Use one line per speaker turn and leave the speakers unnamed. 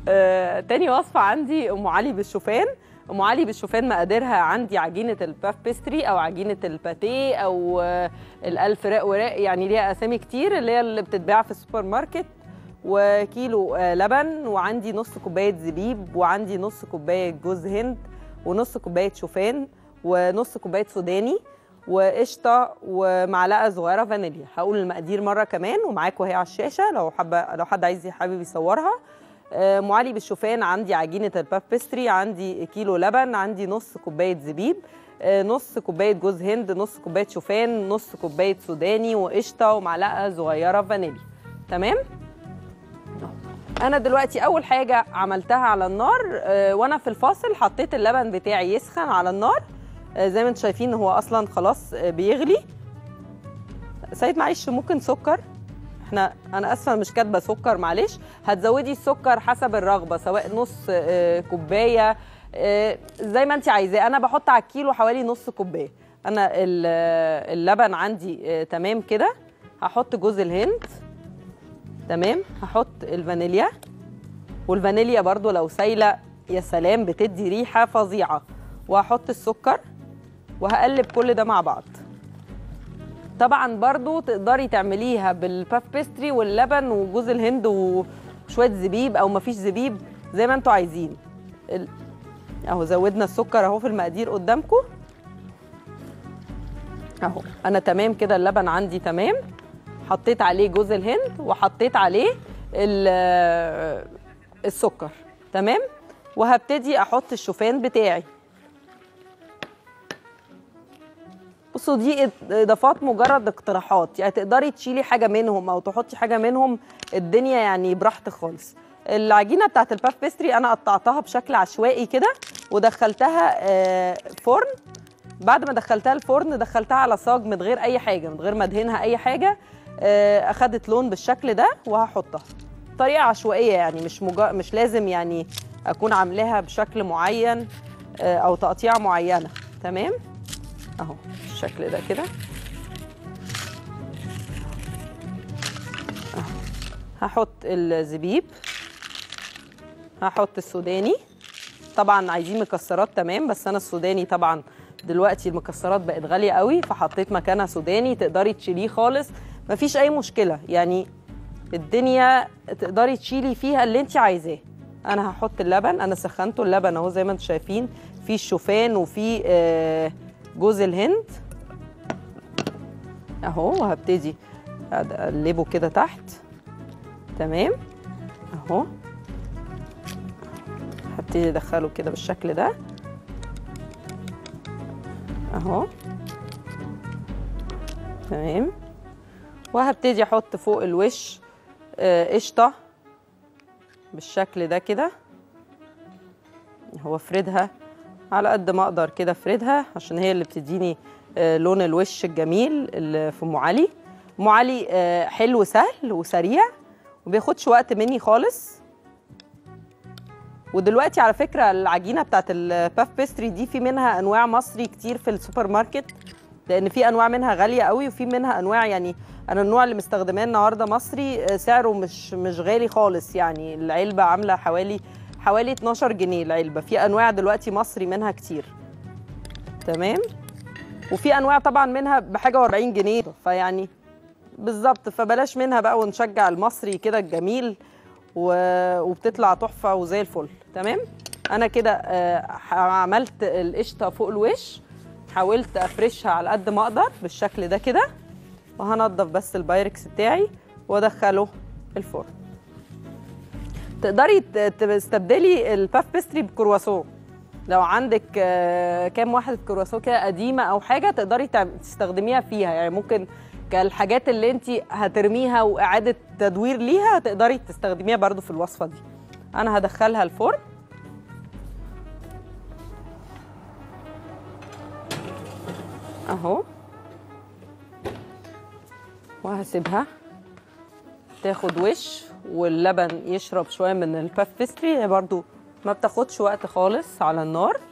آه، تاني وصفة عندي أم علي بالشوفان أم علي بالشوفان مقاديرها عندي عجينة الباف بيستري أو عجينة الباتيه أو آه، الألف راق وراق يعني ليها أسامي كتير اللي هي اللي بتتباع في السوبر ماركت وكيلو آه، لبن وعندي نص كوباية زبيب وعندي نص كوباية جوز هند ونص كوباية شوفان ونص كوباية سوداني وقشطه ومعلقه صغيره فانيليا هقول المقادير مره كمان ومعاكم اهي على الشاشه لو حابه لو حد عايز حابب يصورها آه، ام علي بالشوفان عندي عجينه الباف بيستري عندي كيلو لبن عندي نص كوبايه زبيب آه، نص كوبايه جوز هند نص كوبايه شوفان نص كوبايه سوداني وقشطه ومعلقه صغيره فانيليا تمام انا دلوقتي اول حاجه عملتها على النار آه، وانا في الفاصل حطيت اللبن بتاعي يسخن على النار آه، زي ما انتم شايفين هو اصلا خلاص آه، بيغلي سيد معلش ممكن سكر احنا انا اسفه مش كاتبه سكر معلش هتزودي السكر حسب الرغبه سواء نص آه، كوبايه آه، زي ما انت عايزاه انا بحط على الكيلو حوالي نص كوبايه انا ال- آه، اللبن عندي آه، تمام كده هحط جوز الهند تمام هحط الفانيليا والفانيليا برضو لو سايله يا سلام بتدي ريحه فظيعه وهحط السكر وهقلب كل ده مع بعض طبعا برضو تقدري تعمليها بالباف بيستري واللبن وجوز الهند وشويه زبيب او مفيش زبيب زي ما انتوا عايزين ال- اهو زودنا السكر اهو في المقادير قدامكم اهو انا تمام كده اللبن عندي تمام حطيت عليه جوز الهند وحطيت عليه ال- السكر تمام وهبتدي احط الشوفان بتاعي بصوا دي اضافات مجرد اقتراحات يعني تقدري تشيلي حاجه منهم او تحطي حاجه منهم الدنيا يعني براحتك خالص العجينه بتاعت الباف بيستري انا قطعتها بشكل عشوائي كده ودخلتها آه، فرن بعد ما دخلتها الفرن دخلتها على صاج من غير اي حاجه من غير ما ادهنها اي حاجه آه، اخدت لون بالشكل ده وهحطها طريقه عشوائيه يعني مش مجا... مش لازم يعني اكون عاملاها بشكل معين آه، او تقطيع معينه تمام اهو بالشكل ده كده أهو. هحط الزبيب هحط السوداني طبعا عايزين مكسرات تمام بس انا السوداني طبعا دلوقتي المكسرات بقت غاليه قوي فحطيت مكانها سوداني تقدري تشيليه خالص مفيش اي مشكله يعني الدنيا تقدري تشيلي فيها اللي انت عايزاه انا هحط اللبن انا سخنته اللبن اهو زي ما انتم شايفين في الشوفان وفي آه، جوز الهند اهو وهبتدي اقلبه كده تحت تمام اهو هبتدي ادخله كده بالشكل ده اهو تمام وهبتدي احط فوق الوش آه، قشطه بالشكل ده كده هو افردها على قد ما اقدر كده افردها عشان هي اللي بتديني آه، لون الوش الجميل اللي في ام علي ام علي آه، حلو سهل وسريع وبياخدش وقت مني خالص ودلوقتي على فكره العجينه بتاعت الباف بيستري دي في منها انواع مصري كتير في السوبر ماركت لان في انواع منها غاليه قوي وفي منها انواع يعني انا النوع اللي مستخدماه النهارده مصري آه، سعره مش مش غالي خالص يعني العلبه عامله حوالي حوالي 12 جنيه العلبه في انواع دلوقتي مصري منها كتير تمام وفي انواع طبعا منها بحاجه و40 جنيه فيعني بالظبط فبلاش منها بقى ونشجع المصري كده الجميل و... وبتطلع تحفه وزي الفل تمام انا كده آه، عملت القشطه فوق الوش حاولت افرشها على قد ما اقدر بالشكل ده كده وهنضف بس البايركس بتاعي وادخله الفرن تقدري ت- تستبدلي الباف بيستري بكرواسون لو عندك آه، كام واحدة كرواسون كده قديمة أو حاجة تقدري تعم- تستخدميها فيها يعني ممكن كالحاجات اللي انت هترميها وإعادة تدوير ليها تقدري تستخدميها برضو في الوصفة دي أنا هدخلها الفرن أهو وهسيبها تاخد وش واللبن يشرب شويه من الباف بيستري هي برضو ما بتاخدش وقت خالص على النار